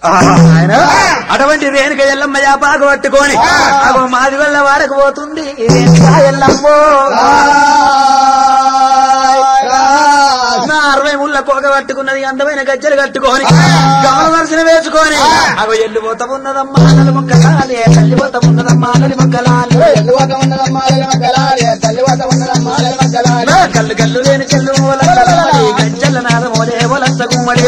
ఆయన అటువంటి రేణుక ఎల్లమ్మ యాపాకు పట్టుకొని అగో మాది వల్ల వాడకు పోతుంది రేణుక ఎల్లమ్మో నా అరవై ముళ్ళ కోక పట్టుకున్నది అందమైన గజ్జలు కట్టుకొని గమన దర్శనం వేసుకొని అగో ఎల్లిపోత ఉన్నదమ్మా నలు మొక్కలాలి తల్లిపోత ఉన్నదమ్మా నలి మొక్కలాలి నా కళ్ళు కళ్ళు లేని చెల్లు ఓలక్కలాలి గజ్జల నాదమోలే ఓలచ్చ గుమ్మడి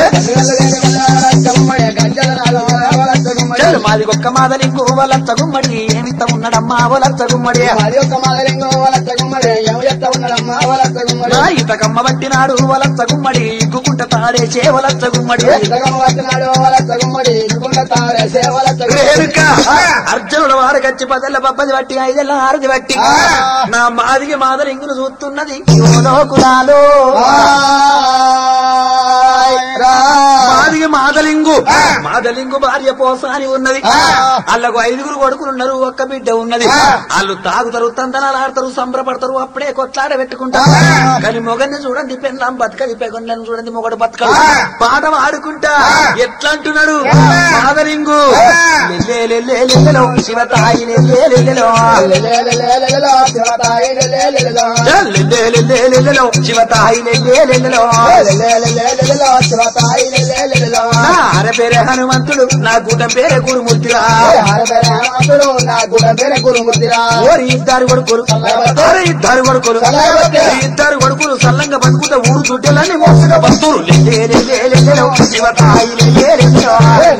చెల్లు మాది ఒక్క మాదలింగు ఓలచ్చ గుమ్మడి ఏమిత ఉన్నడమ్మా ఓలచ్చ గుమ్మడి నా ఇతకమ్మ పట్టినాడు వలచ్చ గుమ్మడి ఇగ్గుకుంట తాడేసే వలచ్చ గుమ్మడి రేణుక అర్జునుడు వారకచ్చి పదెల్ల పబ్బది బట్టి ఐదెల్ల ఆరది బట్టి నా మాదిగి మాదలింగును చూస్తున్నది యోలో కులాలో మాదిగి మాదలింగు మాదలింగు భార్య పోసాని ఉన్నది వాళ్ళకు ఐదుగురు కొడుకులు ఉన్నారు ఒక్క బిడ్డ ఉన్నది వాళ్ళు తాగుతారు తందనాలు ఆడతారు సంబరపడతారు అప్పుడే కొట్లాడ పెట్టుకుంటారు కానీ మొగన్ని చూడండి పెన్నాం బతకది పెగొండని చూడండి మొగడు బతకడు పాట పాడుకుంటా ఎట్లా అంటున్నాడు మాదలింగు లెల్లే లెల్లే లెల్లెలో శివతాయి లెల్లే లెల్లెలో లెల్లే లెల్లే లెల్లెలో శివతాయి లెల్లే లెల్లెలో నా అర పేరే హనుమంతుడు నా కూట పేరే గురుమూర్తిరా ఓరి ఇద్దరు కొడుకులు అరే ఇద్దరు కొడుకులు ఈ ఇద్దరు కొడుకులు సల్లంగా బతుకుతా ఊరు చుట్టెలన్నీ మోసగా బంతులు లెల్లే లెల్లే లెల్లెలో శివతాయి లెల్లే లెల్లెలో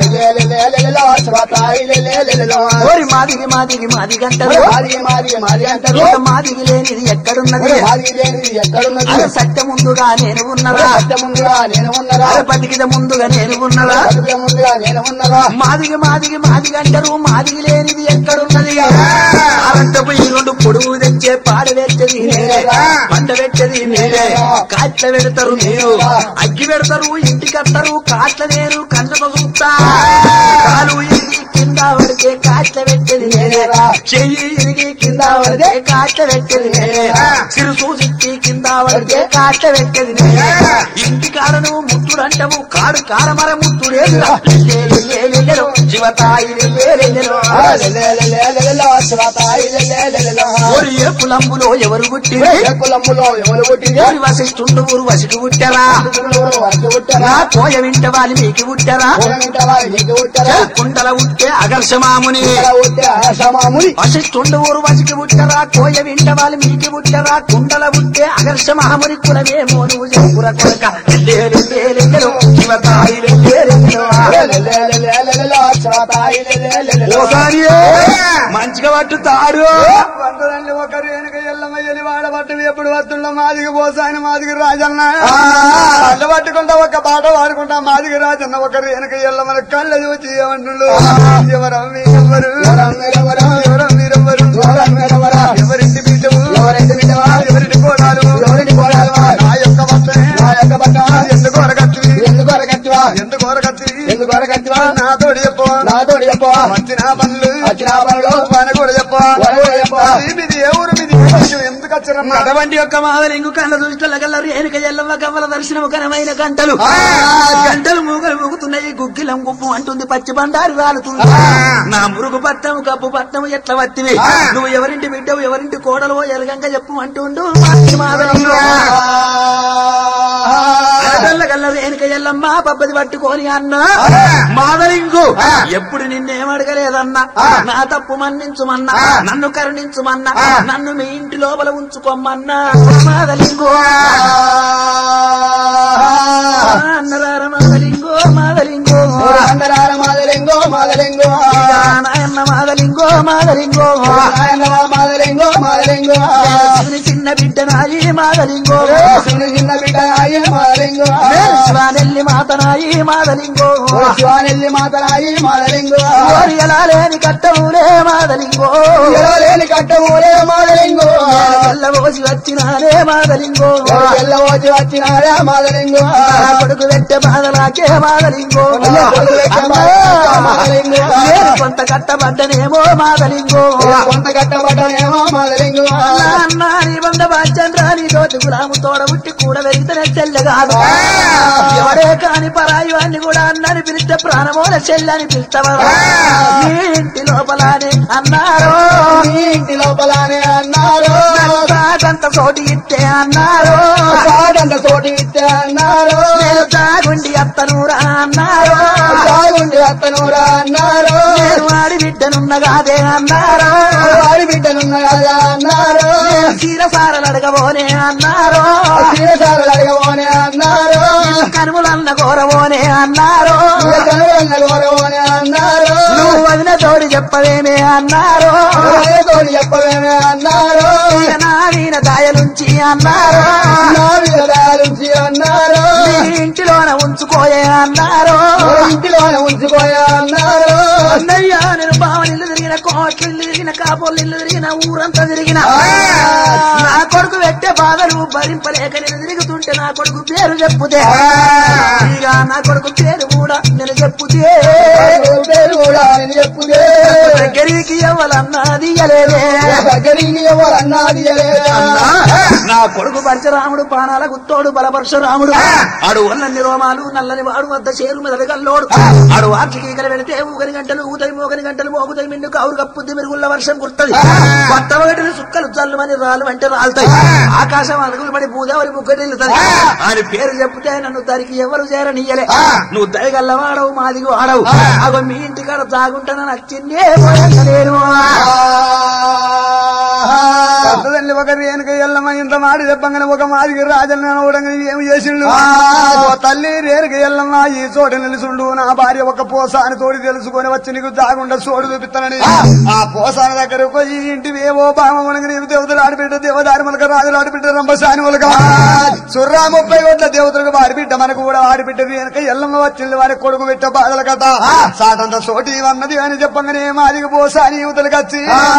ఓరి మాదిగి మాదిగి మాది గంటలు ఇంత మాదిగి లేనిది ఎక్కడున్నది అరే సత్య ముందుగా నేను ఉన్నదా అరే బతికిద ముందుగా నేను ఉన్నదా మాదిగి మాదిగి మాదిగి అంటారు మాదిగి లేనిది ఎక్కడున్నది అరంటపు ఈ రెండు పొడుగు తెచ్చే పాడ పెట్టేది మీరే పంట పెట్టేది మీరే కాట్ల పెడతారు మీరు అగ్గి పెడతారు ఇంటికి వస్తారు కాట్ల నేను కళ్ళతో చూస్తా కాలు ఇరిగి కింద పడితే కాట్ల పెట్టేది మీరే చెయ్యి ఇరిగి కింద పడితే కాట్ల పెట్టేది మీరే సిరుసు సిక్కి కింద పడితే కాట్ల పెట్టేది మీరే ఇంటి కాడను ముట్టుడు అంటవు కాడు కారమర ముట్టుడేదిరా శివతాయి లెల్లెలో. ఓరి ఏ కులంబులో ఎవరు పుట్టింది కులములో ఎవరు పుట్టింది ఓరి వసిష్ఠుండు ఊరు వసికి పుట్టారా నా కోయ వింట వాలి మీకు పుట్టారా కుండల ఉట్టే అగర్షమాముని సమాముని వసిష్ఠుండు ఊరు వసికి పుట్టారా కోయ వింట వాలి మీకు పుట్టారా కుండల ఉట్టే అగర్షమాముని కులమేమో నువ్వు చెప్పుర కొడక లెల్లే లెల్లే లెల్లెలో. శివతాయి లెల్లే లెల్లెలో. ఓసారి మంచిగా పట్టుతాడు వందరండి ఒకరు వెనుక ఎల్లమ్మ ఎలి వాడబట్టు ఎప్పుడు వస్తుండ మాదిగి పోసాని మాదిగి రాజన్న అల్ల పట్టుకుంటా ఒక పాట పాడుకుంటా మాదిగి రాజన్న ఒకరు వెనుక ఎల్లమ్మని కళ్ళ చూచి ఏమంటుండు ఎవరం మీరెవ్వరు ఎవరం మీరెవ్వరు ఎవరింటి బిడ్డవు ఎవరింటి కోడాలు నా యొక్క బట్ట ఎందుకు అరగత్తివి ఎందుకు అరగత్తివి నాతోడి చెప్పు నాతోటి చెప్పు వచ్చిన పనులు వచ్చిన పనులు పని కూడా చెప్పు పని కూడా చెప్పు. అది మీది ఏ ఊరు మీది ఏ దేశం? ఎందుకు వచ్చిరమ్మా అటువంటి యొక్క మాదలింగు కళ్ళ దృష్టిల కల్లరు ఏనుక ఎల్లమ్మ కవ్వల దర్శనము కనమైన గంటలు గంటలు మూగలు మూగుతున్నాయి గుగ్గిలం గుప్పు అంటుంది పచ్చి బండారు రాలుతుంది నా మురుగు పట్టము కప్పు పట్టము ఎట్లా వత్తివి నువ్వు ఎవరింటి బిడ్డవు ఎవరింటి కోడలు ఎరగంగా చెప్పు అంటుండు మాది మాదలింగు ఆడపిల్ల కల్లరు ఏనుక ఎల్లమ్మ పబ్బది పట్టుకొని అన్న మాదలింగు ఎప్పుడు నిన్నేం అడగలేదన్నా నా తప్పు మన్నించుమన్నా నన్ను కరుణించుమన్నా నన్ను మీ ఇంటి లోపల ఉంచుకోమన్నా మాదలింగు అన్నదార మాదలింగు మాదలింగు అందరాల మాదలింగో మాదలింగో నాయన్న మాదలింగో మాదలింగో నాయనవా మాదలింగో మాదలింగో చిన్న చిన్న బిడ్డ నాయి మాదలింగో చిన్న చిన్న బిడ్డ నాయ మాదలింగో శివానెల్లి మాతనాయి మాదలింగో శివానెల్లి మాతనాయి మాదలింగో ఓరి ఎలా లేని కట్టవులే మాదలింగో లేని కట్టమూలే మాదలింగో తెల్లబోసి వచ్చినారే మాదలింగో ఎల్లవోచి వచ్చినారా మాదలింగో నా కొడుకు పెట్టే బాధలాకే మాదలింగో కొడుకు పెట్టే బాధ మాదలింగో. నేను కొంత కట్టబడ్డనేమో మాదలింగో కొంత కట్టబడ్డనేమో మొదలింగు నాన్న నీ వంద బాచండ్రా నీ తోటి గులాము తోడ ఉట్టి కూడా వెళ్తేనే చెల్లె కాదు ఎవడే కాని పరాయి వాడిని కూడా అన్నని పిలిస్తే ప్రాణమోల చెల్లని పిలుస్తావా నీ ఇంటి లోపలానే అన్నారు నీ ఇంటి లోపలనే అన్నారు తాగంత చోటి ఇస్తే అన్నారు కాదంత తోటి ఇస్తే అన్నారు నేను తాగుండి అత్తనూరా అన్నారు సాగుండి అత్తనూరా అన్నారు నేను వాడి బిడ్డనున్నగాదే అన్నారు వాడి బిడ్డనున్న కదా అన్నారు నేను చీర సారలు అడగబోనే అన్నారు శ్రీరసాలు అడగబోనే అన్నారు కనుమలన్న కోరబోనే అన్నారు కనుగొన్న గౌరవనే అన్నారు నువ్వు వదిన తోడి చెప్పవేమే అన్నారు తోడి చెప్పవేమే అన్నారు ఇక నా వీణ దాయలుంచి అన్నారు నా విరదాలుంచి అన్నారు నీ ఇంటిలోన ఉంచుకోయే అన్నారు ఇంటిలోనే ఉంచుకోయా అన్నారు అన్నయ్య నేను బావనిల్లు తిరిగిన కోట్లు ఇల్లు తిరిగిన కాపోళ్ళు ఇల్లు తిరిగిన ఊరంతా తిరిగిన నా కొడుకు పెట్టే బాధలు భరింపలేక నేను తిరుగుతుంటే నా కొడుకు పేరు చెప్పుతే ఇక నా కొడుకు పేరు కూడా నేను చెప్పుతే పేరు కూడా నేను చెప్పుదే దగ్గరికి ఎవరన్నది ఇయ్యలేదే దగ్గరికి ఎవరు అన్నది నా కొడుకు పరశురాముడు పానాల గుత్తోడు బలపరశురాముడు ఆడు ఒళ్ళన్ని రోమాలు నల్లని వాడు వద్ద చేరు మెదడు గల్లోడు ఆడు వార్షికీకలు పెడితే ఊగని గంటలు ఊతని మోగని గంటలు మోగుతాయి మిండు కౌరు కప్పుద్ది మెరుగుళ్ళ వర్షం కుర్తది కొత్త ఒకటిని సుక్కలు చల్లుమని రాళ్ళు అంటే రాలుతాయి ఆకాశం అడుగులు పడి పూజావరి ముగ్గటిల్లుతుంది ఆయన పేరు చెప్తే నన్ను దానికి ఎవరు చేరనియ్యలే నువ్వు దయగల్లవాడవు మాదిగి వాడవు అగో మీ ఇంటికాడ తాగుంటానని నచ్చిందే నేను పెద్దదండి ఒక రేణుక ఎల్లమ్మ ఇంత మాట చెప్పంగానే ఒక మాదికి రాజన్న అవడంగా ఏమి చేసిండు ఓ తల్లి రేణుక ఎల్లమ్మ ఈ చోట నిలుచుండు నా భార్య ఒక పోసాని తోడి తెలుసుకొని వచ్చి నీకు దాగుండా చోటు చూపిస్తానని ఆ పోసాన దగ్గర పోయి ఇంటి ఏవో బామనగా నీకు దేవతలు ఆడిబిడ్డ దేవదారి మొలక రాజులు ఆడిబిడ్డ రంభసాని మొలక సుర్రా ముప్పై కోట్ల దేవతలకు వాడి బిడ్డ మనకు కూడా ఆడిబిడ్డ రేణుక ఎల్లమ్మ వచ్చింది వారి కొడుకు బిడ్డ బాధల కథ సాటంత చోటి అన్నది అని చెప్పంగానే మాదికి పోసాని యువతలకు వచ్చి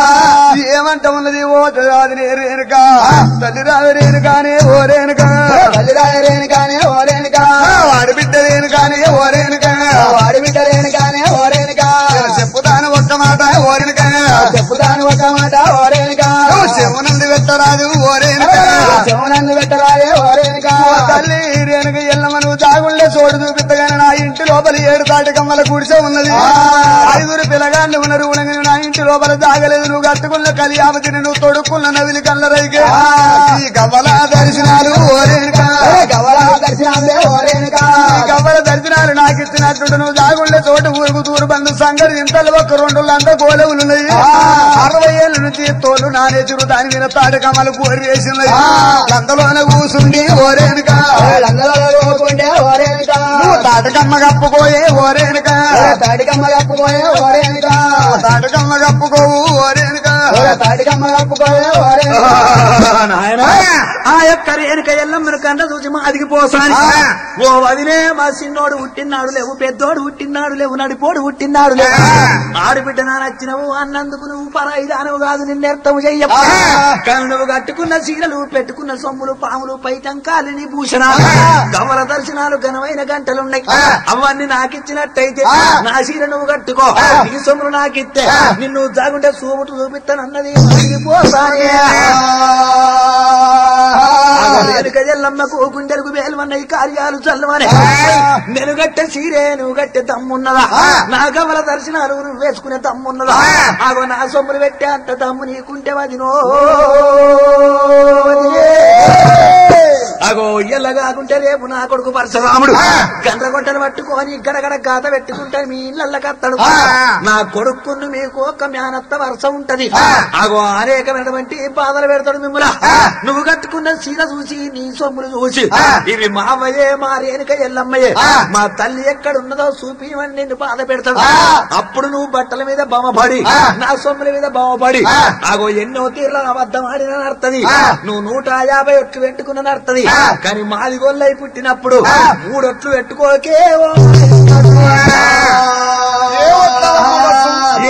ఏమంట ఉన్నది ఓ రాదు రేణుక తల్లి రాదు రేణుకానే ఓ రేణుక తల్లిదారేను కానీ ఓరేనుక వాడి బిడ్డ రేణుకానే ఓ రేణుక వాడి బిడ్డలేను కానీ ఓరేనుక చెప్పుతాను ఒక్క మాట ఓ రేణుక చెప్పుతాను ఒక మాట ఓరేనుక చెవునంది పెట్టరాదు ఓ రేణుక చెవునందు పెట్టరాలే ఓరేనుక ఓ తల్లి రేణుక ఎల్లమ్మ నువ్వు దాగుండే చోటు చూపిద్దగానే నా ఇంటి లోపల ఏడు తాటి కమ్మల గుడిసె ఉన్నది ఐదుగురు పిల్లగాళ్ళు ఉన్నారు ఉనగని నా ఇంటి లోపల దాగలేదు నువ్వు కట్టుకున్న కలియాపతిని నువ్వు తొడుక్కున్న నవిలి కళ్ళ రైకే ఈ గవ్వల దర్శనాలు ఓ రేణుక గవరా దర్శనాలే ఓరేనుక ఈ గవ్వల దర్శనాలు నాకు ఇచ్చినట్టు నువ్వు దాగుండే చోటు ఊరుకు తూరు బంధు సంగతి ఇంతలో ఒక రెండు అంత గోలవులు ఉన్నాయి అరవై ఏళ్ళ నుంచి తోలు నానేచురు దాని మీద తాటి కమ్మలు కోరి వేసినాయి అందులోనే కూసుండి ఓరేనుక వాళ్ళందరూ కోరుకుంటే ఓరేనుక నువ్వు తాటకమ్మ కప్పుకోయే ఓరేనుక తాటికమ్మ కప్పుకోయే ఓరేనుక తాటకమ్మ కప్పుకోవు ఓరేనుక తాటికమ్మ కప్పుకోయే ఓరేనుక నాయనా, ఆ యొక్క రేణుక ఎల్లమ్మను కన్న చూసి మా అదిగిపోసాని ఓ వదిలే మా చిన్నోడు పుట్టినాడు లేవు పెద్దోడు పుట్టినాడు లేవు నడిపోడు పుట్టినాడు లేవు ఆడబిడ్డ నా నచ్చినవు అన్నందుకు నువ్వు పరాయి దానవు కాదు నిన్నెర్థము చెయ్య కానీ నువ్వు కట్టుకున్న చీరలు పెట్టుకున్న సొమ్ములు పాములు పైటంకాలు నీ భూషణ కమల దర్శనాలు ఘనమైన గంటలున్నాయి అవన్నీ నాకిచ్చినట్టయితే నా చీర నువ్వు కట్టుకో నీ సొమ్ములు నాకిస్తే నిన్ను జాగుంటే చూపుటు చూపిస్తానన్నది అడిగిపోసానే వెనుక ఎల్లమ్మకు గుండెలకు వేలువన్న ఈ కార్యాలు చల్లవనే నేను గట్టె సీరే నువ్వు గట్టె దమ్మున్నదా నా గమల దర్శనాలు నువ్వు వేసుకునే దమ్మున్నదా ఆగో నా సొమ్ములు పెట్టే అంత దమ్ము నీకుంటే వదినో వదినే. అగో ఇయ్యల్ల కాకుంటే రేపు నా కొడుకు పరశురాముడు గంట గొట్టలు పట్టుకొని గడగడ గాత పెట్టుకుంటే మీ ఇళ్ళ కత్తడు నా కొడుకును మీకు ఒక మేనత్త వరుస ఉంటది అగో అనేకమైనటువంటి బాధలు పెడతాడు మిమ్మల్ని నువ్వు కట్టుకున్న సీర చూసి నీ సొమ్ములు చూసి ఇవి మావయ్యే మా రేణుక ఎల్లమ్మయ్యే మా తల్లి ఎక్కడున్నదో చూపిమని నిన్ను బాధ పెడతాడు అప్పుడు నువ్వు బట్టల మీద బొమ్మపడి నా సొమ్ముల మీద బొమ్మపడి అగో ఎన్నో తీర్ల అబద్ధం ఆడిన నడుతుంది నువ్వు నూట యాభై ఒట్లు పెట్టుకున్న నడుతుంది కానీ మాది గొల్లై పుట్టినప్పుడు మూడొట్లు పెట్టుకోకే ఓ ఏ ఒక్క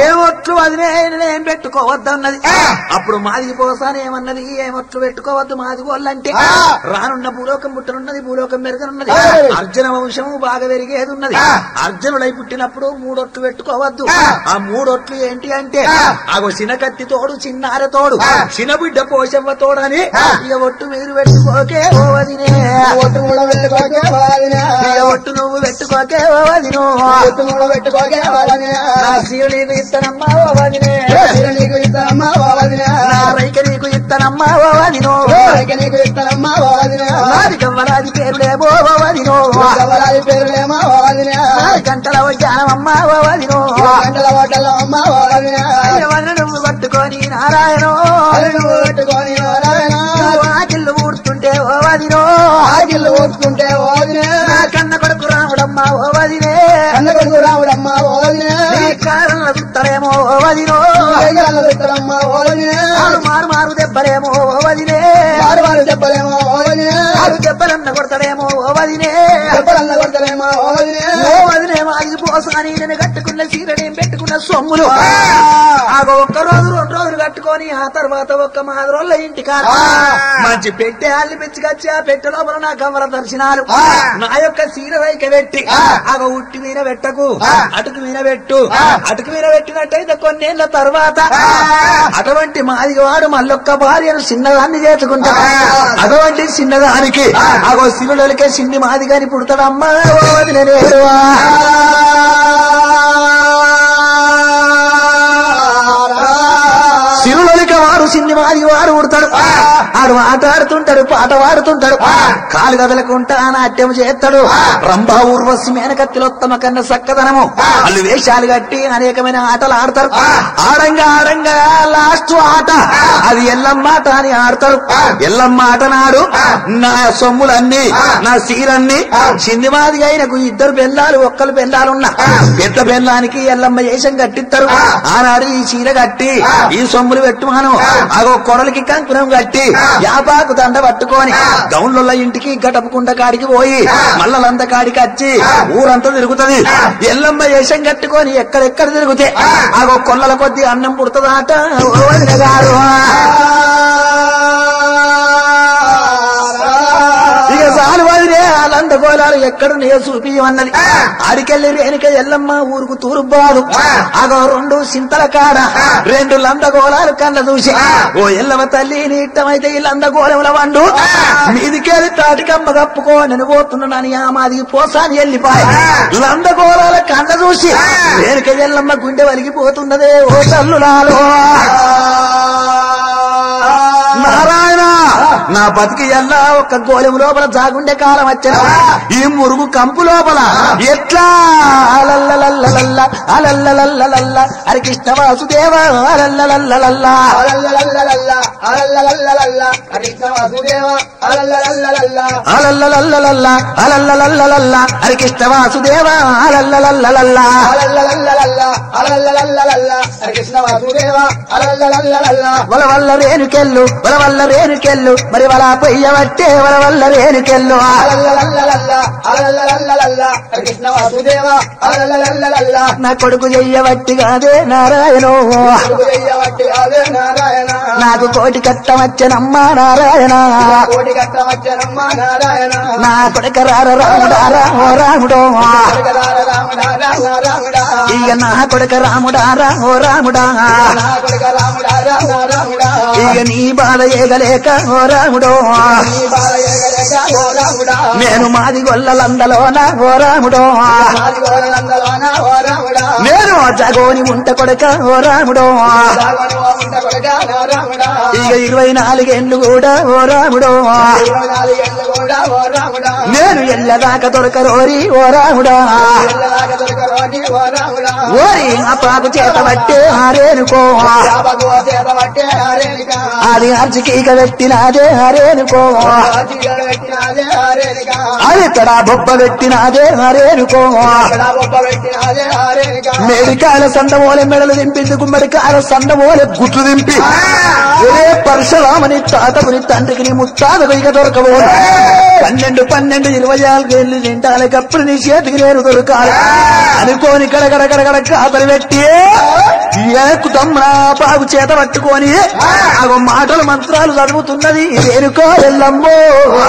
ఒట్లు వదిలే నేనేం పెట్టుకోవద్దన్నది అప్పుడు మాదిగి పోసాను ఏమన్నది ఏం ఒట్లు పెట్టుకోవద్దు మాది వాళ్ళంటే రానున్న భూలోకం పుట్టనున్నది భూలోకం పెరగనున్నది అర్జున వంశము బాగా పెరిగేది ఉన్నది అర్జునుడై పుట్టినప్పుడు మూడొట్లు పెట్టుకోవద్దు ఆ మూడొట్లు ఏంటి అంటే అగో చిన్న కత్తి తోడు చిన్నార తోడు చిన్న బిడ్డ పోషవ్వ తోడని ఇక ఒట్టు మీరు పెట్టుకోకే ఓ వదినే ఒట్టు కూడా పెట్టుకోకే వాదినా. ఇక ఒట్టు నువ్వు పెట్టుకోకే ఓ వదిను ఒట్టు కూడా పెట్టుకోకే వాదినా. నా శివుడు నీకు ఇస్తానమ్మా ఓ వదినే ఇక నీకు ఇస్తానమ్మా వాదినా. నా రైక నీకు ఇస్తానమ్మా ఓ వదిను ఇక నీకు ఇస్తానమ్మా వాదినా. నాది గవ్వరాది పేరులేమో ఓ వదిను గవరాలి పేరులేమా వాదినా. నాది గంటల వడ్డానమ్మా ఓ వదిను గంటల వడ్డల అమ్మ వాదినా. అయ్య వదిన నువ్వు పట్టుకొని నారాయణో అది నువ్వు పెట్టుకొని వారాయనా. నువ్వు ఆకిళ్ళు ఊడుతుంటే ఓ వదినో ఆకిళ్ళు ఊరుకుంటే వాదినా. నా కన్న కొడుకు రాముడమ్మా ఓ వదినే కన్న కొడుకు రాముడమ్మ వాదినా. నీ కారణం చూస్తారేమో ఓ వదినో వేగరాల పెట్టడమ్మ వాదినా. మారు మారు మారు దెబ్బలేమో ఓ వదినే వారు వారు చెప్పలేమో వాదినా. మారు దెబ్బలన్న కొడతాడేమో ఓ వదినే చెప్పలన్న కొడతలేమో వాదినా. ఓ వదినే మాది పోసాని నేను కట్టుకున్న చీర నేను పెట్టుకున్న సొమ్ములు ఆగో ఒక్క రోజు రెండు రోజులు కట్టుకొని ఆ తర్వాత ఒక్క మాది రోజుల ఇంటికాడ మంచి పెట్టే అల్లి పెంచుకొచ్చి ఆ పెట్టె లోపల నా కమల దర్శనాలు నా యొక్క చీర రైక పెట్టి ఆగో ఉట్టి మీద పెట్టకు అటుకు మీద పెట్టు అటుకు మీద పెట్టినట్టయితే కొన్నేళ్ల తర్వాత అటువంటి మాది వాడు మళ్ళొక్క భార్యను చిన్నదాన్ని చేసుకుంటా అటువంటి చిన్నదానికి ఆగో శివులకే చిన్ని మాది గాని పుడతాడమ్మా ఓ వదిలేరువా శివులక వారు చిన్ని మాది వారు ఉడతాడు ఆడు ఆటాడుతుంటాడు పాట పాడుతుంటాడు కాలు కదలకుంటా నాట్యం చేస్తాడు రంభా ఊర్వశి మేనకత్తిలోత్తమ కన్న సక్కదనము వాళ్ళు వేషాలు కట్టి అనేకమైన ఆటలు ఆడతారు ఆడంగా ఆడంగా లాస్ట్ ఆట అది ఎల్లమ్మ ఆట అని ఆడతారు ఎల్లమ్మ ఆట నాడు నా సొమ్ములన్నీ నా సీరన్ని చిన్ని మాది అయినకు ఇద్దరు బెల్లాలు ఒక్కరు బెల్లాలున్నా పెద్ద బెల్లానికి ఎల్లమ్మ వేషం కట్టిస్తారు ఆనాడు ఈ చీర కట్టి ఈ సొమ్ములు పెట్టుమాను అగో కొడలికి కంకుణం కట్టి యాపాకు దండ పట్టుకొని గౌన్ల ఇంటికి గటపకుండ కాడికి పోయి మల్లలంత కాడికి వచ్చి ఊరంతా తిరుగుతది ఎల్లమ్మ వేషం కట్టుకొని ఎక్కడెక్కడ తిరుగుతే అగో కొల్లల కొద్ది అన్నం పుడుతుందాట ఓ వదిన గారు ఇక చాలు వదిలే వాళ్ళంత గోళాలు ఎక్కడున్నాయో చూపియమన్నది ఆడికెళ్ళి రేణుక ఎల్లమ్మ ఊరుకు తూరుబాదు అగో రెండు సింతల కాడ రెండు లంద గోళాలు కళ్ళ చూసి ఓ ఎల్లమ్మ తల్లి నీ ఇట్టమైతే ఈ లంద గోళముల వండు మీదికెళ్ళి తాటికమ్మ కప్పుకో నేను పోతున్నానని ఆ మాదికి పోసాని వెళ్ళిపోయి లంద గోళాల కళ్ళ చూసి రేణుక ఎల్లమ్మ గుండె వలిగిపోతున్నదే ఓ తల్లులాలో నారాయణ నా బతికి ఎల్లా ఒక్క గోలెం లోపల జాగుండే కాలం వచ్చిన ఈ మురుగు కంపు లోపల ఎట్లా అలల్లలల్లలల్ల అలల్లలల్లలల్ల హరి కృష్ణ వాసుదేవ అలల్లలల్లలల్ల అలల్లలల్లలల్ల, అలల్లలల్లలల్ల, కృష్ణ వాసుదేవ, అలల్లలల్లలల్ల, అలల్లలల్లలల్ల అలల్లలల్లలల్ల హరి కృష్ణ వాసుదేవ అలల్లలల్లలల్ల అలల్లలల్లలల్ల, అలల్లలల్లలల్ల, కృష్ణ వాసుదేవ, అలల్లలల్లలల్ల. వల వల్ల రేణుకెళ్ళు వల వల్ల రేణుకెళ్ళు మరి వల పొయ్యవట్టే వల వల్ల రేణుకెళ్ళు అలల్లలల్లలల్ల, అలల్లలల్లలల్ల, కృష్ణ వాసుదేవ, అలల్లలల్లలల్ల. నా కొడుకు చెయ్యవట్టి కాదే నారాయణో కొడుకు చెయ్యవట్టి అదే నారాయణ నాకు కోటి కట్టమచ్చనమ్మా నారాయణ కోటి కట్టమచ్చనమ్మ నారాయణ నా కొడుక రార రాముడారా ఓ రాముడో కొడుకరార రాముడా రామ రాముడా ఇక నా కొడుక రాముడారా ఓ రాముడా నా కొడుక రాముడా రామ రాముడా ఇక నీ బాధ ఏగలేక ఓ రాముడో నీ బాల ఎగలేక ఓ రాముడా నేను మాది గొల్లలందలోన ఓ రాముడో మాది గోరలందలోన ఓ రాముడా నేను జగోని ఉంట కొడుక ఓ రాముడో రావణు ఓ ఉంట కొడుక నా రాముడా ఇక ఇరవై నాలుగేండ్లు కూడా ఓ రాముడో ఇరవై నాలుగేళ్ళు కూడా ఓ రాముడా నేను ఎల్లదాకా దొరకరోరి ఓ రాముడా ఎల్లలాగా దొరకరోని ఓ రాముడా ఓరి ఆ పాకు చేత పట్టే హరేనుకో యాభగు ఓ చేత పట్టే హరేనిక అది అర్చికీక పెట్టినాదే హరేనుకో చీకటి పెట్టినాదే హరేనిక అది తడా బొబ్బ పెట్టినాదే హరేనుకో ఇక్కడ బొబ్బ పెట్టినాదే హరేనిక మేడికాయల సండమోలే మెడలు దింపింది గుమ్మడికాయల సండమోలే గుట్లు దింపి ఒరే పరశురామని తాతకుని తండ్రికి నీ ముత్తాతకు ఇక దొరకబోదు పన్నెండు పన్నెండు ఇరవై నాలుగు ఏళ్ళు తింటాలకప్పుడు నీ చేతికి నేను దొరకాలి అనుకోని గడగడ గడగడ కాపలు పెట్టి ఏకుతమ్మునా బాగు చేత పట్టుకొని ఆగో మాటలు మంత్రాలు చదువుతున్నది వేరుకో ఎల్లమ్మో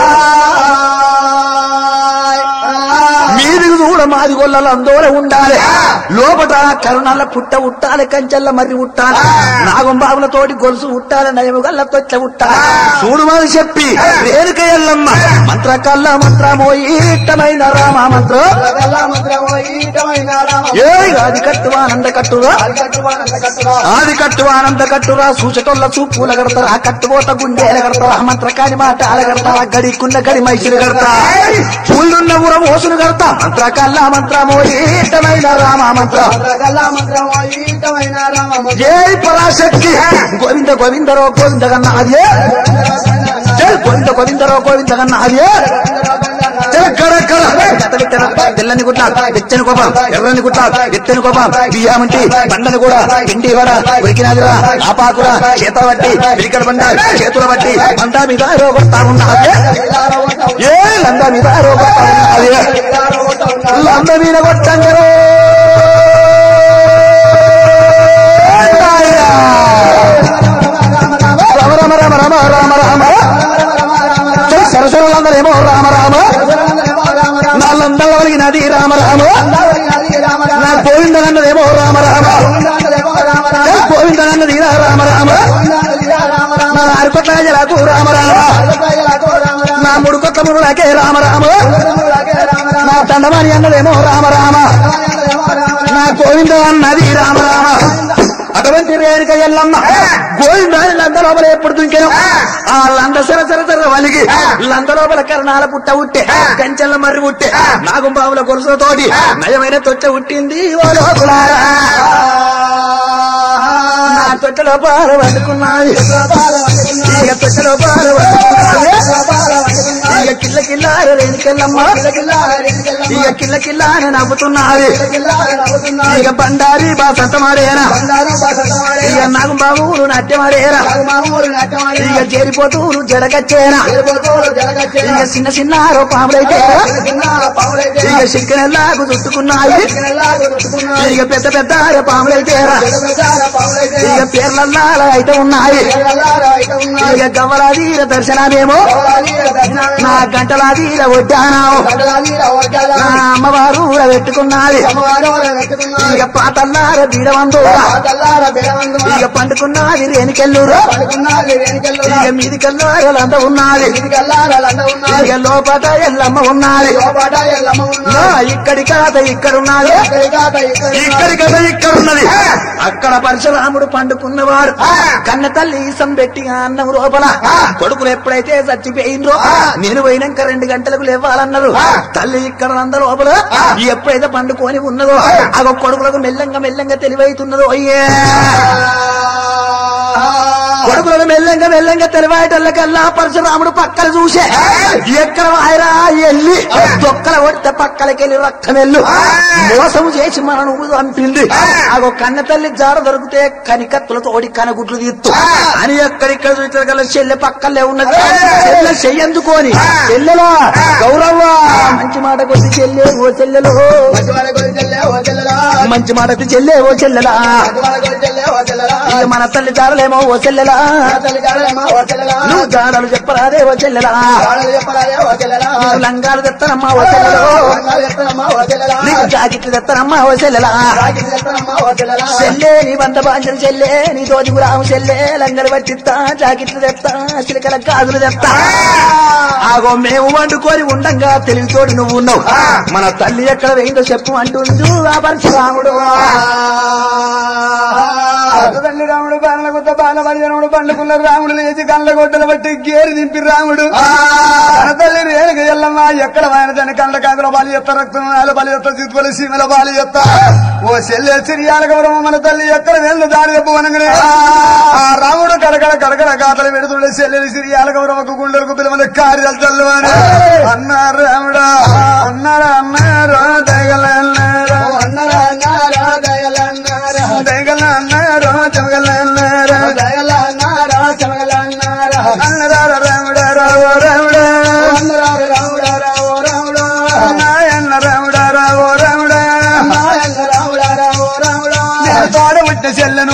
మీదికి చూడ మాది గొల్లలు అందోల ఉండాలి లోపట కరుణాల పుట్ట ఉట్టాలి కంచెల్ల మర్రి ఉట్టాలి నాగం బాబుల తోటి గొలుసు ఉట్టాలి నయము గల్ల తొచ్చ ఉట్టాలి చూడు మాది చెప్పి రేణుక ఎల్లమ్మ మంత్ర కల్ల మంత్రమో ఈటమైన రామ మంత్రం ఏ అది కట్టువా ఆనంద కట్టురా ఆది కట్టువా ఆనంద కట్టురా సూచకొల్ల చూపుల కడతారా కట్టుబోత గుండెల కడతారా మంత్ర కాని మాట అలగడతారా గడికున్న గడి మైసులు కడతా పూలున్న ఉరం ఓసులు కడతా మంత్ర కల్ల మంత్రమో ఈటమైన రామ మంత్రం జై పరాశక్తి గోవింద గోవిందరో గోవింద కన్నా అదే జై గోవింద గోవిందరో గోవింద కన్నా అదే జై గడ గడ. జత పెట్టెన, తెల్లని గుట్ల తెచ్చని కోపం ఎర్రని గుట్ల ఎత్తని కోపం బియ్యామంటి బండను కూడా పిండి కూడా ఉరికినాదిరా ఆపాకురా చేత బట్టి పిరికడ బండ చేతుల బట్టి మందా మీద రోగొడతా ఉన్నది ఏ లంద మీద రోగొడతా ఉన్నది లంద మీద కొట్టంగరో రామ రామ రామ రామ రామ రామ సరసరులందరేమో రామ రామ నా లందల వలిగినది రామ రామ నా గోవిందనన్నదేమో రామ రామ గోవిందనన్నది రామ రామ నా అరుకొట్ల జలకు రామ రామ నా మూడు కొట్ల మురులకే రామ రామ నా దండమని అన్నదేమో రామ రామ నా గోవింద అన్నది రామ రామ అటువంటి రేణుక ఎల్లమ్మ గోవింద లంద లోపల ఎప్పుడు దుంకెను ఆ లంద సర సర సర వలిగి లంద లోపల కరణాల పుట్ట ఉట్టే కంచెల మర్రి ఉట్టే నాగుంబావుల గొలుసులతోటి నయమైన తొట్ట ఉట్టింది ఓ లోకులారా నా తొట్టలో పాలు పట్టుకున్నాయి ఇక తొట్టలో పాలు పట్టుకున్నాయి ఇక కిల్ల కిల్లార రేణుకెళ్ళమ్మ ఇక కిల్ల కిల్లార నవ్వుతున్నది ఇక బండారి బాసంత మారేనా ఇక నాగుంబాబు నాట్యమారేరా ఇక చేరిపోతూరు జడకచ్చేనా ఇక చిన్న చిన్న పాములైతే ఇక చిక్కనెల్లాగు చుట్టుకున్నాయి ఇక పెద్ద పెద్ద పాములైతేరా ఇక పేర్లల్లా అయితే ఉన్నాయి ఇక గవ్వలాదీర దర్శనమేమో నా గంటలాదీర వడ్డానావు నా అమ్మవారు ఊర పెట్టుకున్నది ఇక పాతల్లార బీడవందు ఇక పండుకున్నది రేణికెళ్ళూరు ఇక మీది కల్లారంతా ఉన్నది ఇక లోపట ఎల్లమ్మ ఉన్నది నా ఇక్కడి కథ ఇక్కడ ఉన్నది ఇక్కడి కథ ఇక్కడ ఉన్నది అక్కడ పరశురాముడు పండుకున్నవాడు కన్న తల్లి ఈసం పెట్టి అన్నం లోపల కొడుకులు ఎప్పుడైతే చచ్చిపోయిండ్రో నేను పోయినాక రెండు గంటలకు లేవాలన్నారు తల్లి ఇక్కడ అంద లోపల ఎప్పుడైతే పండుకొని ఉన్నదో అగో కొడుకులకు మెల్లంగా మెల్లంగా తెలివైతున్నదో అయ్యే కొడుకులను మెల్లంగా మెల్లంగా తెలివాయటల్లకల్లా పరశురాముడు పక్కన చూసే ఎక్కడ వాయరా ఎల్లి దొక్కల కొడితే పక్కలకెళ్ళి రక్తమెల్లు మోసము చేసి మన నువ్వు అంపింది ఆగో కన్న తల్లి జార దొరికితే కనికత్తులతో ఓడి కనగుడ్లు తీత్తు అని ఎక్కడిక్కడ చూసిన కల్లా చెల్లె పక్కలే ఉన్నది చెల్లె చెయ్యందుకోని చెల్లెలా గౌరవ్వ మంచి మాట కొద్ది చెల్లె ఓ చెల్లెలో మంచి మాట కొద్ది చెల్లె ఓ చెల్లెలా ఇక మన తల్లి జారలేమో ఓ చెల్లెలా నువ్వు జాడలు చెప్పరాదే ఓ చెల్లెలా నువ్వు లంగాలు తెత్తనమ్మా ఓ చెల్లెలో నీకు జాకెట్లు తెత్తనమ్మా ఓ చెల్లెలా చెల్లే నీ వంద బాంజలు చెల్లే నీ దోజుకు రాము చెల్లే లంగలు పట్టిస్తా జాకెట్లు తెస్తా చిలకల గాజులు తెస్తా ఆగో మేము వండుకొని ఉండంగా తెలివితోడు నువ్వు ఉన్నావు మన తల్లి ఎక్కడ వేయిందో చెప్పు అంటుండు ఆ పరశురాముడు తల్లి రాముడు బాల కొత్త బాల రాముడు పండుకున్న రాముడు లేచి కళ్ళ గొడ్డలు బట్టి గేరి దింపి రాముడు తన తల్లి రేణుక ఎల్లమ్మ ఎక్కడ ఆయన తన కళ్ళ కాకుల బాలి ఎత్త రక్తం నాల బాలి ఎత్త చిత్తుల సీమల బాలి ఎత్త ఓ చెల్లె సిరియాల గౌరవం మన తల్లి ఎక్కడ వెళ్ళు దారి చెప్పవనగానే ఆ రాముడు కడకడ కడకడ గాతలు పెడుతుండే చెల్లెలు సిరియాల గౌరవకు గుండెలకు పిలవని కార్యాలు చల్లవని అన్నారు రాముడా అన్నారా అన్నారా దగల అన్నారా దగల అన్నారా చెమగల అన్నారా అన్నదార రాముడా రావ రాముడా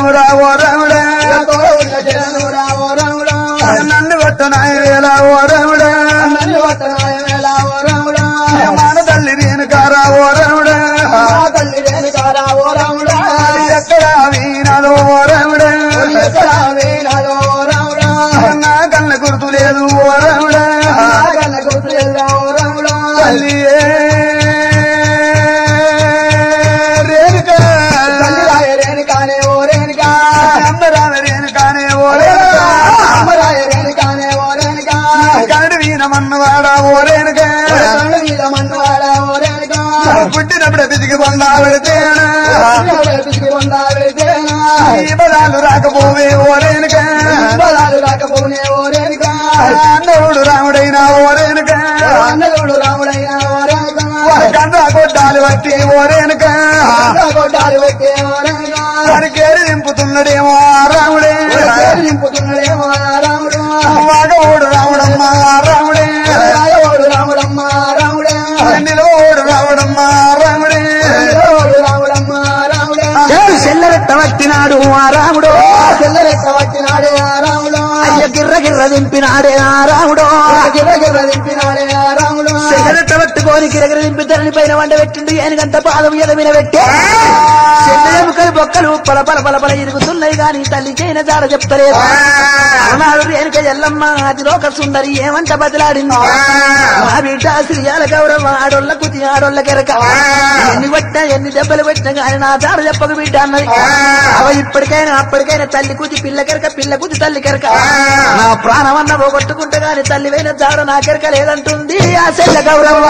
చెల్లెనురా ఓ రాముడా తోడ ఉన్న చెలను రావో రాముడా నన్ను కొట్టనాయ వేళ ఓ రాముడా నన్ను వత్తనాయ వేళ ఓ రాముడా మన తల్లి నేను కారా ఓ రాముడా నా తల్లి రేణుకా రావో రాముడా ఎక్కడ వీణాలో ఓ రాముడా ఎక్కడ వేణాలో రాముడా నా కళ్ళ గుర్తు లేదు ఓ రాముడా నా కన్న గుర్తు లేదా ఓ రాముడా తల్లి రేణుకా తల్లి రాయ రేణుకానే ఓ రేణుకా అమ్మరామ రేణుకానే ఓ రేణుకా అమ్మరాయ రేణుకానే ఓ రేణుకా కరడు వీణమన్నవాడా ఓ రేణుకా కళ్ళు మీద మన్నవాడా ఓ రేణుకా పుట్టినప్పుడు పితికి పొందా పెడితేనా పిసికి ఉందా వెళితేనా ఈ బలాలు రాకపోవే ఓ రేణుకా బలాలు రాకపోనే ఓ రేణుకా అన్నవుడు రాముడైనా ఓ రేణుకా అన్నగుడు రాముడైనా ఓ రేణుకా కంద కొట్టాలు బట్టి ఓ రేణుకా కొట్టాలు పెట్టే ఓ రేణుకా వాడికేరి దింపుతున్నాడేమో ఆ రాముడే నింపుతున్నాడేమో రాముడు మగవుడు రాముడమ్మ ఆ రాముడే రాయవాడు రాముడమ్మ రాముడే నిలవోడు రాముడమ్మ ఆ రాముడే రాయవాడు రాముడమ్మ రాముడే సెల్లరెట్ట పట్టినాడు ఆ రాముడు చెల్లరెక్క పట్టినాడే ఆ రాముడు అయ్య గిర్ర గిర్ర దింపినాడే ఆ రాముడు గిర్ర గిర్ర దింపినాడే ఆ రాముడు సెల్లరెట్ట పట్టుకొని గిరగిర దింపి ధరణి పైన వండ పెట్టిండు ఏనుగంత పాదం ఎదమిన పెట్టి ఎముకలు బొక్కలు పల పల పల పల ఇరుగుతున్నాయి గాని తల్లికైన జాడ చెప్తలేదు అన్నాడు రేణుక ఎల్లమ్మ అది లోక సుందరి ఏమంట బదిలాడింది మా బిడ్డ శ్రీయాల గౌరవ ఆడోళ్ళ కుతి ఆడోళ్ళ కెరక ఎన్ని కొట్టినా ఎన్ని దెబ్బలు పెట్టినా గాని నా జాడ చెప్పక బిడ్డ అన్నది అవ ఇప్పటికైనా అప్పటికైనా తల్లి కుతి పిల్ల కెరక పిల్ల కుతి తల్లి కెరక నా ప్రాణమన్న పోగొట్టుకుంటే గాని తల్లి పోయిన జాడ నా కెరక లేదంటుంది ఆ చెల్ల గౌరవ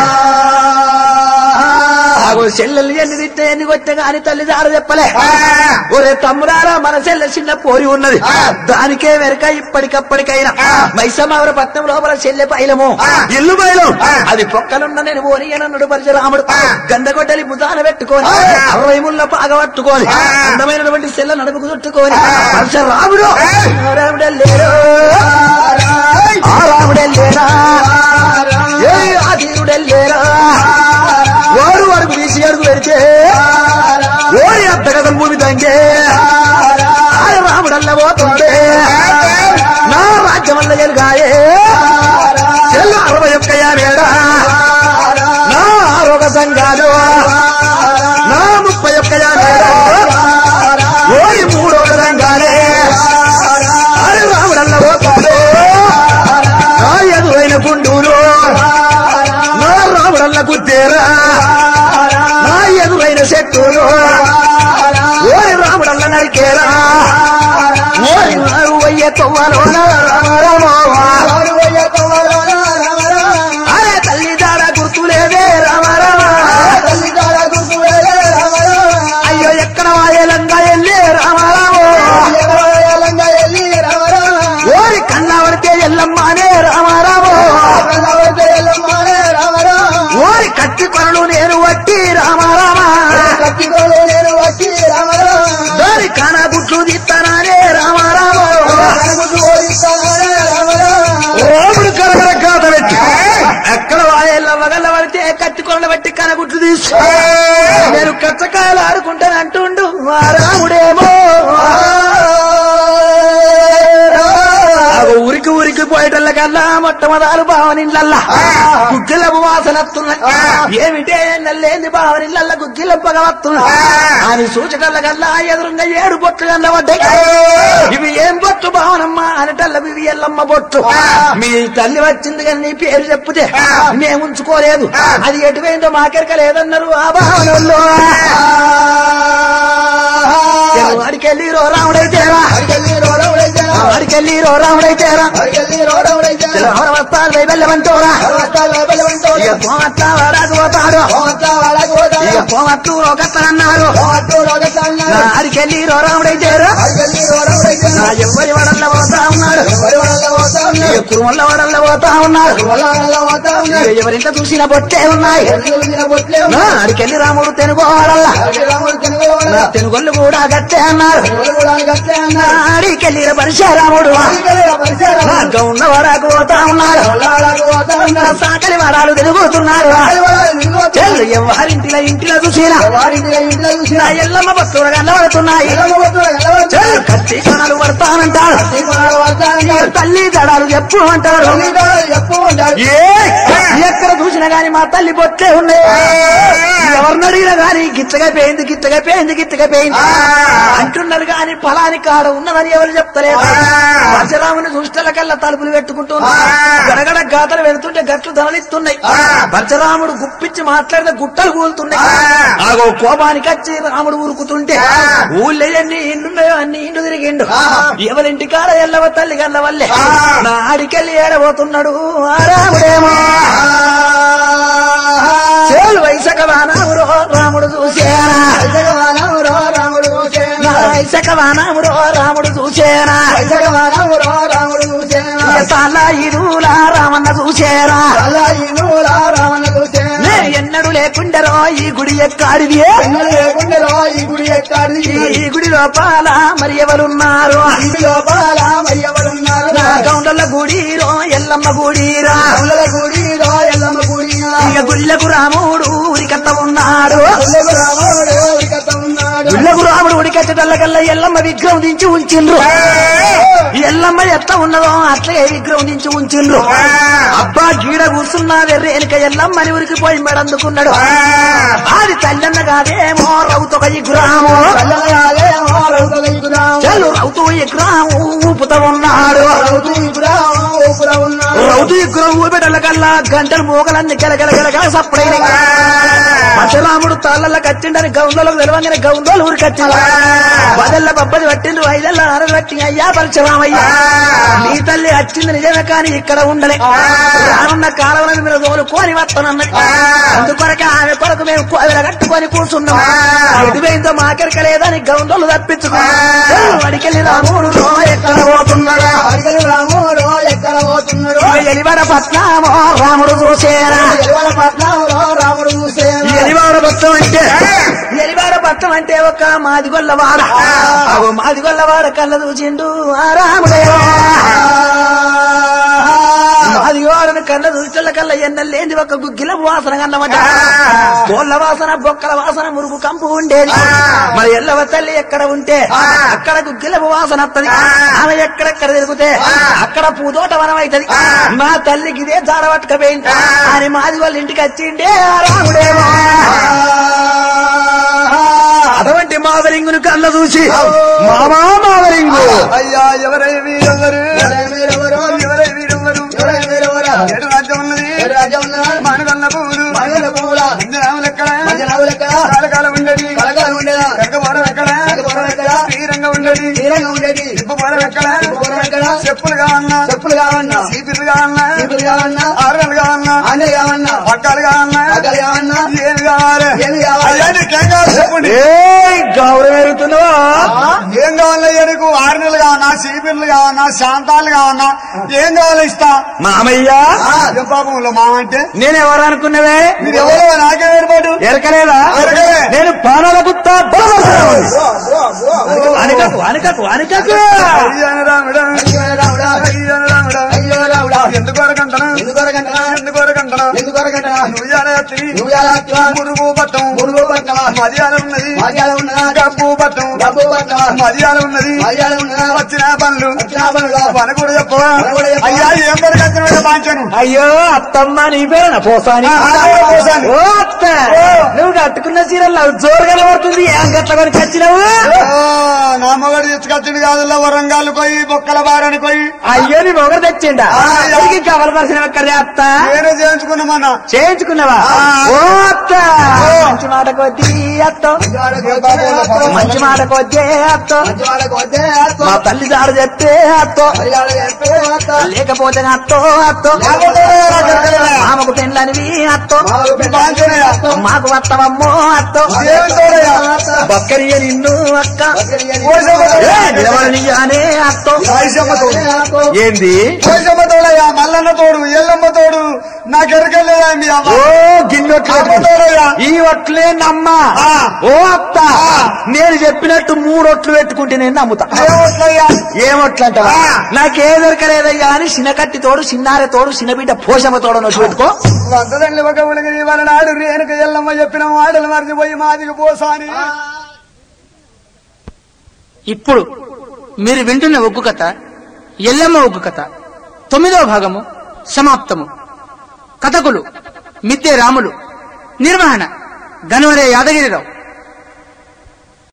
ఆగో చెల్లెలు ఎన్ని తిట్టే ఎన్ని కొట్టే గాని తల్లి జాడ చెప్పలే ఒరే తమ్ముడారా మన చెల్లె చిన్న పోరి ఉన్నది దానికే వెనక ఇప్పటికప్పటికైనా మైసమావర పట్నం లోపల చెల్లె పైలము ఇల్లు బయలం అది పొక్కలున్న నేను పోని అన్నాడు పరశురాముడు గండగొడ్డలి భుజాన పెట్టుకొని అరవై ముళ్ళ పాగ పట్టుకొని అందమైనటువంటి చెల్ల నడుపుకు చుట్టుకొని పరశురాముడు ఆ రాముడే లేరు ఆ రాముడే లేరా ఏ ఆ దేవుడే లేరా ఓరు వరకు తీసి అడుగు పెడితే ఓరి అత్తగదం భూమి తంగే ఆయన రాముడల్ల పోతుంటే నా రాజ్యం వల్ల ఎలుగాయే చెల్లు అరవై ఒక్క యాభేడా నా ఆరోగ్య సంఘాలు నా ముప్పై ఒక్క యాభేడా ఓరి మూడో సంఘాలే అరే రాముడల్ల పోతాడు నా ఎదురైన గుండూరు నా రాముడల్ల గుద్దేరా నా ఎదురైన చెట్టులు ఓరి రాముడల్ల నరికేరా ఓరి నారు అయ్యే తొవ్వలోన రామరామోవా అరే తల్లి దాడ గుర్తులేదే రామరామ అయ్యో ఎక్కడ వాయేలంగా వెళ్ళి రామరామో ఓరి కన్నా పడితే ఎల్లమ్మానే రామరామో ఓరి కత్తి కొనలు నేను వట్టి రామరామ దాని కానా గుట్లు తీస్తానానే రామరామో ఓముడు కరగర కాత పెట్టి ఎక్కడ వాయేళ్ళ వగల్ల పడితే కత్తి కొనలు బట్టి కనగుట్లు తీసు నేను కచ్చకాయలు ఆడుకుంటాను అంటుండు ఆ రాముడేమో ఆగో ఉరికి ఉరికి పోయేటల్ల కల్లా మొట్టమొదలు భావనిళ్ళల్లా గుగ్గిలపు వాసన వస్తున్నాయి ఏమిటే నల్లేంది భావనిళ్ళల్లా గుగ్గిల పొగ వస్తున్నాయి అని సూచకల్ల కల్లా ఎదురుగా ఏడు బొట్లు కన్నబడ్డాయి ఇవి ఏం బొట్టు భావనమ్మ అనటల్ల ఇవి ఎల్లమ్మ బొట్టు మీ తల్లి వచ్చింది కానీ నీ పేరు చెప్పుతే మేము ఉంచుకోలేదు అది ఎటువైందో మాకెరక లేదన్నారు ఆ భావనల్లో అడికెళ్ళి రో రాముడైతేరా అడికెళ్ళి రో రాముడైతేరా వస్తాడు వెళ్ళమంటోరా ఇక పోమట్ల వాడాకు పోతాడు ఇక పోమట్లు ఒకత్తనన్నారు నా అడికెళ్ళి రో రాముడైతేరా నా ఎవరి వడల్ల పోతా ఉన్నాడు ఇక కురుమల్ల వడల్ల పోతా ఉన్నాడు ఇక ఎవరింట చూసిన బొట్టే ఉన్నాయి నా అడికెళ్ళి రాముడు తెనుగోడల్లా నా తెనుగొల్లు కూడా గట్టే అన్నారు నా అడికెళ్ళి పరిశరాముడు నా గౌన్న వరకు పోతా ఉన్నాడు నా సాకలి వరాలు తిరుగుతున్నారు చెల్లు ఎవరింటిలో ఇంటిలో చూసినా వారింటి ఇంట్లో నా చూసినా ఎల్లమ్మ భక్తులు కనబడుతున్నాయి చెల్లు కత్తి కొనలు పడతానంటారు తల్లి దడాలు చెప్పు అంటారు ఎక్కువ ఉంటాడు ఏ ఎక్కడ చూసినా గాని మా తల్లి బొట్లే ఉన్నాయి ఎవరిని అడిగినా గాని గిచ్చగా పోయింది గిచ్చగా పోయింది గిచ్చగా పోయింది అంటున్నారు గాని ఫలాని కాడ ఉన్నదని ఎవరు చెప్తలేరు పరశురాముని చూస్తల కల్లా తలుపులు పెట్టుకుంటున్నారు గడగడ గాతలు పెడుతుంటే గట్లు తనలిస్తున్నాయి పరశురాముడు గుప్పించి మాట్లాడితే గుట్టలు కూలుతున్నాయి ఆగో కోపానికి వచ్చి రాముడు ఉరుకుతుంటే ఊళ్ళో ఎన్ని ఇండున్నాయో అన్ని ఇండు తిరిగిండు ఎవరింటి కాడ ఎల్లవ తల్లి గల్ల వల్లే నా ఆడికెళ్ళి ఏడబోతున్నాడు ఆ రాముడేమో చేలు వైసక వానామురో రాముడు చూసేనా రాముడు నా వైసక వానామురో రాముడు చూసేనా రాముడు సాల ఇరులా రామన్న చూసేరా రావణ నే ఎన్నడు లేకుండరో ఈ గుడి ఎక్కాడిది లేకుండా ఈ గుడి ఎక్కాడి ఈ గుడి లోపాల మరి ఎవరున్నారు ఇంటి లోపల మరి ఎవరున్నారు నా గౌండల గుడిరో ఎల్లమ్మ గుడిరా రాముల గుడి రా ఎల్లమ్మ గుడి ఇక గుళ్ళకు రాముడు ఉరికత్త ఉన్నాడు రాముడు ఇకత ఉన్నాడు గుళ్ళకు రాముడు ఉడికట్టటల్లకల్లా ఎల్లమ్మ విగ్రహం దించి ఉంచిండ్రు ఎల్లమ్మ ఎట్లా ఉన్నదో అట్లే విగ్రహం దించి ఉంచిండ్రు అబ్బా గీడ కూర్చున్నా వెర్రి వెనుక ఎల్లమ్మని ఉరికిపోయి మెడందుకున్నాడు అది తల్లన్న కాదేమో రౌతొక విగ్రహము కళ్ళగాలే రౌతుల ఇగురాం చల్లు రౌతు విగ్రహం ఊపుతా ఉన్నాడు రౌతు ఇగురాం ఊపుర ఉన్నాడు రౌతు విగ్రహం ఊపెటల్లకల్లా గంటలు మోగలన్నీ గెలగెలగెలగల సప్పుడైన పరశురాముడు తాళ్ళ కచ్చిండని గౌండలకు తెలవంగానే గౌండోలు ఊరికి వచ్చిండు పదెల్ల బబ్బది పట్టిండు ఐదెల్ల అరలు పట్టి అయ్యా పరశురామయ్యా నీ తల్లి వచ్చింది నిజమే కానీ ఇక్కడ ఉండలే రానున్న కాలం మీరు తోలుకొని వస్తానన్నది అందుకొరకే ఆమె కొరకు మేము కోవిల కట్టుకొని కూర్చున్నాం ఎటువైందో మాకెరక లేదని గౌండోలు తప్పించుకున్నాం అడికెళ్ళి రాముడు రో ఎక్కడ పోతున్నాడా అడిగలు రాముడు ఎక్కడ పోతున్నాడు ఎలివడ పట్నామో రాముడు చూసేరా ఎలువల పట్నంలో రాముడు చూసే ఎలివాడ పట్టం అంటే ఎలివాడ పట్టం అంటే ఒక మాదిగొల్ల వాడ అవు మాదిగొల్ల వాడ కళ్ళ చూచిండు ఆ రాముడేవో మాదిగోడను కళ్ళ చూచల కళ్ళ ఎన్నెల్లేంది ఒక గుగ్గిల వాసన కన్నమాట కోళ్ళ వాసన బొక్కల వాసన మురుగు కంపు ఉండేది మరి ఎల్లవ తల్లి ఎక్కడ ఉంటే అక్కడ గుగ్గిల వాసన వత్తది ఆమె ఎక్కడెక్కడ తిరిగితే అక్కడ పూదోట వనం అవుతుంది మా తల్లికి ఇదే జార పట్టుకపోయింది అని మాది వాళ్ళ ఇంటికి వచ్చిండే ఆ రాముడేమో అటువంటి మావరింగును కళ్ళ చూసి మామా మావరింగు అయ్యా ఎవరై వీరెవరు ఎవరెవరు? ఎవరై వీరెవరు ఎవరై వీరెవరు? ఏడు రాజ్యం ఉన్నది ఏడు రాజ్యం ఉన్నదా? మానగొల్ల పూలు మగల పువ్వుల మంజనాములు ఎక్కడ మంజనాములు ఎక్కడ? కాలకాలం ఉండేది కలకాలం ఉండేదా? కనకపురం ఎక్కడ కనకపురం ఎక్కడ? శ్రీరంగం ఉండేది తీరంగా ఉండేది ఇప్పుపురం ఎక్కడ ఇప్పుపురం ఎక్కడ? చెప్పులు కావన్నా చెప్పులు కావన్నా చీపిర్లు కావన్నా చీపులు కావన్నా ఆరులు కావన్నా ఆనే కావన్నా పట్టాలు కావన్నా పగ్గాలు కావన్నా ఏమి కావాలి ఏమి కావాలి? అయ్యా నీకేం కావాలి చెప్పండి గౌరవం ఎరుగుతున్నావా ఏం కావాలయ్యా నీకు ఆరు నెలలు కావన్నా చీపిర్లు కావన్నా శాంతాలు కావన్నా ఏం కావాలి ఇస్తా మామయ్య ఏం పాపంలో మామంటే నేను ఎవరు అనుకున్నవే మీరు ఎవరో నాకే ఏర్పాటు ఎరకలేదా ఎరకలే. నేను పానాల గుత్త అనకకు అనకకు అనకకు అయ్యాన రాముడా అయ్యో రాముడా అయ్యాన రాముడా అయ్యో రాముడా ఎందుకు వరకంటనా ఎందుకు కొరకంటనా ఎందుకు వరకంటనా ఎందుకు కొరకంటనా నువ్వు జాగ్రత్త నువ్వు ఎలా వచ్చావా? మురుగు పట్టం మురుగు పట్నమా మర్యాద ఉన్నది మర్యాద ఉన్నదా డబ్బు పట్టం డబ్బు పట్నమా మర్యాద ఉన్నది మర్యాద ఉన్నదా వచ్చిన పనులు వచ్చిన పనులు పని కూడా చెప్పవా పని కూడా చెప్పవా? అయ్యా ఏం వరకు బాంచాను అయ్యో అత్తమ్మ నీ పేరు పోసాని ఆ, నా పేరు పోసాని. ఓ అత్త నువ్వు కట్టుకున్న చీరలు జోరు కనబడుతుంది ఏం గట్ల కొనికి వచ్చినావు నా మొగడు తెచ్చుకొచ్చిండు కాదుల్లో వరంగాలు పోయి బొక్కల బారని పోయి అయ్యో నీ మొగరు తెచ్చిండా ఆ, అయ్యో. నీకు కవల పరిశ్రమ ఎక్కడే అత్త నేనే చేయించుకున్నామన్నా చేయించుకున్నావా ఆ. ఓ అత్త మంచి మాట కొద్ది అత్త మంచి మాట కొద్దే అత్త మా తల్లి దాడు చెప్తే అత్తో లేకపోతే అత్తో అత్తో ఆమెకు పెండ్లనివి అత్తో మాకు వత్తవమ్మో అత్తో బక్కరియ నిన్ను అక్క ఏ, నిలబడనియ్యానే అత్తో ఏంది పోషమ్మ తోడయ్యా మల్లన్న తోడు ఎల్లమ్మ తోడు నాకు ఎరకలేదా మీ అమ్మ ఓ గిన్నొట్లు అమ్మతోడయ్యా. ఈ ఒట్లే నమ్మా ఆ. ఓ అత్త నేను చెప్పినట్టు మూడు ఒట్లు పెట్టుకుంటే నేను నమ్ముతా ఏమొట్లయ్యా ఏమొట్లు అంటావా ఆ. నాకే దొరకలేదయ్యా అని చిన్నకట్టి తోడు చిన్నారె తోడు చిన్నబిడ్డ పోషమ్మ తోడు నొట్టు పెట్టుకో వందదండ్రి ఒక ఉలగిరి వాళ్ళ నాడు రేణుక ఎల్లమ్మ చెప్పిన మాటలు మర్చిపోయి మాదికి పోసాని ఇప్పుడు మీరు వింటున్న ఒగ్గు కథ ఎల్లమ్మ ఒగ్గు కథ తొమ్మిదవ భాగము సమాప్తము కథకులు మిద్దె రాములు నిర్వహణ గనవరే యాదగిరిరావు